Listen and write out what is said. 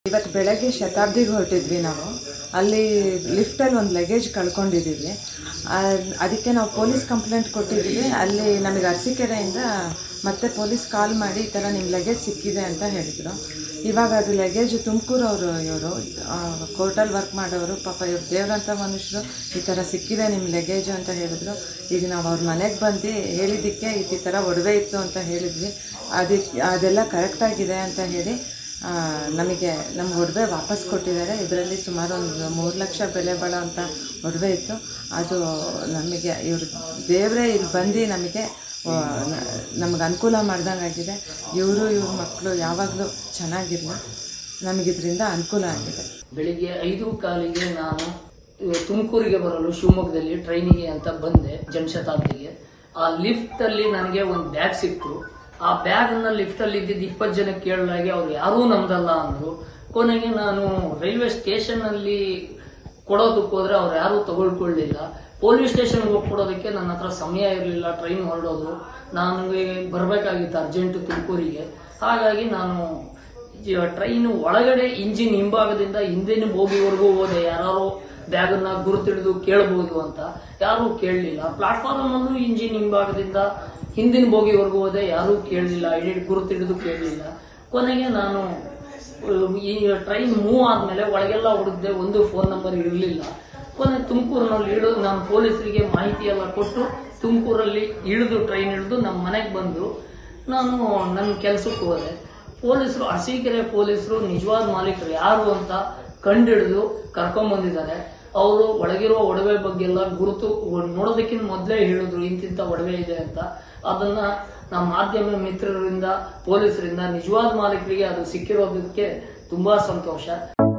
ಇವತ್ತು ಬೆಳಗ್ಗೆ ಶತಾಬ್ದಿಗೆ ಹೊರಟಿದ್ವಿ ನಾವು ಅಲ್ಲಿ ಲಿಫ್ಟಲ್ಲಿ ಒಂದು ಲಗೇಜ್ ಕಳ್ಕೊಂಡಿದ್ದೀವಿ ಆ- ಅದಕ್ಕೆ ನಾವು ಪೊಲೀಸ್ ಕಂಪ್ಲೇಂಟ್ ಕೊಟ್ಟಿದ್ದೀವಿ ಅಲ್ಲಿ ನಮಗೆ ಅರಸೀಕೆರೆಯಿಂದ ಮತ್ತೆ ಪೊಲೀಸ್ ಕಾಲ್ ಮಾಡಿ ಈ ಥರ ನಿಮ್ಮ ಲಗೇಜ್ ಸಿಕ್ಕಿದೆ ಅಂತ ಹೇಳಿದರು ಇವಾಗ ಅದು ಲಗೇಜ್ ತುಮಕೂರವರು ಇವರು ಕೋರ್ಟಲ್ಲಿ ವರ್ಕ್ ಮಾಡೋರು ಪಾಪ ಇವ್ರು ದೇವ್ರಂಥ ಮನುಷ್ಯರು ಈ ಥರ ಸಿಕ್ಕಿದೆ ನಿಮ್ಮ ಲಗೇಜು ಅಂತ ಹೇಳಿದ್ರು ಈಗ ನಾವು ಅವ್ರ ಮನೆಗೆ ಬಂದು ಹೇಳಿದ್ದಕ್ಕೆ ಈ ಥರ ಒಡವೆ ಇತ್ತು ಅಂತ ಹೇಳಿದ್ವಿ ಅದಕ್ಕೆ ಅದೆಲ್ಲ ಕರೆಕ್ಟಾಗಿದೆ ಅಂತ ಹೇಳಿ ಆ, ನಮಗೆ ನಮ್ಮ ಒಡವೆ ವಾಪಸ್ ಕೊಟ್ಟಿದ್ದಾರೆ ಇದರಲ್ಲಿ ಸುಮಾರು ಒಂದು ಮೂರು ಲಕ್ಷ ಬೆಲೆ ಬಾಳೋಂಥ ಒಡವೆ ಇತ್ತು ಅದು ನಮಗೆ ಇವರು ದೇವರೇ ಇಲ್ಲಿ ಬಂದು ನಮಗೆ ನಮಗೆ ಅನುಕೂಲ ಮಾಡ್ದಂಗೆ ಆಗಿದೆ ಇವರು ಇವ್ರ ಮಕ್ಕಳು ಯಾವಾಗಲೂ ಚೆನ್ನಾಗಿರಲಿ ನಮಗಿದ್ರಿಂದ ಅನುಕೂಲ ಆಗಿದೆ ಬೆಳಿಗ್ಗೆ ಐದು ಕಾಲಿಗೆ ನಾನು ಇವ- ತುಮಕೂರಿಗೆ ಬರಲು ಶಿವಮೊಗ್ಗದಲ್ಲಿ ಟ್ರೈನಿಗೆ ಅಂತ ಬಂದೆ ಜನಶತಾಬ್ದಿಗೆ ಆ ಲಿಫ್ಟ್ ಅಲ್ಲಿ ನನಗೆ ಒಂದು ಬ್ಯಾಗ್ ಸಿಕ್ತು ಆ ಬ್ಯಾಗ್ ಅನ್ನ ಲಿಫ್ಟ್ ಅಲ್ಲಿ ಇದ್ದಿದ್ದು ಇಪ್ಪತ್ತು ಜನ ಕೇಳಲಾಗಿ ಅವ್ರು ಯಾರೂ ನಮ್ದಲ್ಲ ಅಂದ್ರು ಕೊನೆಗೆ ನಾನು ರೈಲ್ವೆ ಸ್ಟೇಷನ್ ಅಲ್ಲಿ ಕೊಡೋದಕ್ಕೆ ಹೋದ್ರೆ ಅವ್ರು ಯಾರೂ ತಗೊಳ್ಕೊಳ್ಳಿಲ್ಲ ಪೊಲೀಸ್ ಸ್ಟೇಷನ್ ಹೋಗಿ ಕೊಡೋದಕ್ಕೆ ನನ್ನ ಹತ್ರ ಸಮಯ ಇರಲಿಲ್ಲ ಟ್ರೈನ್ ಹೊರಡೋದು ನನಗೆ ಬರಬೇಕಾಗಿತ್ತು ಅರ್ಜೆಂಟ್ ತುಮಕೂರಿಗೆ ಹಾಗಾಗಿ ನಾನು ಟ್ರೈನ್ ಒಳಗಡೆ ಇಂಜಿನ್ ಹಿಂಭಾಗದಿಂದ ಹಿಂದಿನ ಬೋಗಿವರೆಗೂ ಹೋದೆ ಯಾರು ಬ್ಯಾಗನ್ನ ಗುರುತಿಡಿದು ಕೇಳಬಹುದು ಅಂತ ಯಾರೂ ಕೇಳಲಿಲ್ಲ ಪ್ಲಾಟ್ಫಾರ್ಮ್ ಅಲ್ಲೂ ಇಂಜಿನ್ ಹಿಂಭಾಗದಿಂದ ಹಿಂದಿನ ಬೋಗಿವರೆಗೂ ಹೋದೆ ಯಾರೂ ಕೇಳಲಿಲ್ಲ ಐಡಿ ಗುರುತಿಡಿದು ಕೇಳಲಿಲ್ಲ ಕೊನೆಗೆ ನಾನು ಅಹ್, ಈ ಟ್ರೈನ್ ಮೂವ್ ಆದ್ಮೇಲೆ ಒಳಗೆಲ್ಲ ಹುಡುಕ್ದೆ ಒಂದು ಫೋನ್ ನಂಬರ್ ಇರಲಿಲ್ಲ ಕೊನೆ ತುಮಕೂರಿನಲ್ಲಿ ಇಳಿದು ನಾನು ಪೊಲೀಸರಿಗೆ ಮಾಹಿತಿ ಎಲ್ಲ ಕೊಟ್ಟು ತುಮಕೂರಲ್ಲಿ ಇಳಿದು ಟ್ರೈನ್ ಇಳಿದು ನಮ್ಮ ಮನೆಗೆ ಬಂದು ನಾನು ನನ್ನ ಕೆಲಸಕ್ಕೆ ಹೋದೆ ಪೊಲೀಸರು ಅರಸೀಕೆರೆ ಪೊಲೀಸರು ನಿಜವಾದ ಮಾಲೀಕರು ಯಾರು ಅಂತ ಕಂಡಿಡಿದು ಕರ್ಕೊಂಬಂದಿದ್ದಾರೆ ಅವರು ಒಳಗಿರೋ ಒಡವೆ ಬಗ್ಗೆ ಎಲ್ಲ ಗುರುತು ನೋಡೋದಕ್ಕಿಂತ ಮೊದಲೇ ಹೇಳಿದ್ರು ಇಂತಿಂತ ಒಡವೆ ಇದೆ ಅಂತ ಅದನ್ನ ನಮ್ಮ ಮಾಧ್ಯಮ ಮಿತ್ರರಿಂದ ಪೊಲೀಸರಿಂದ ನಿಜವಾದ ಮಾಲೀಕರಿಗೆ ಅದು ಸಿಕ್ಕಿರೋದಕ್ಕೆ ತುಂಬಾ ಸಂತೋಷ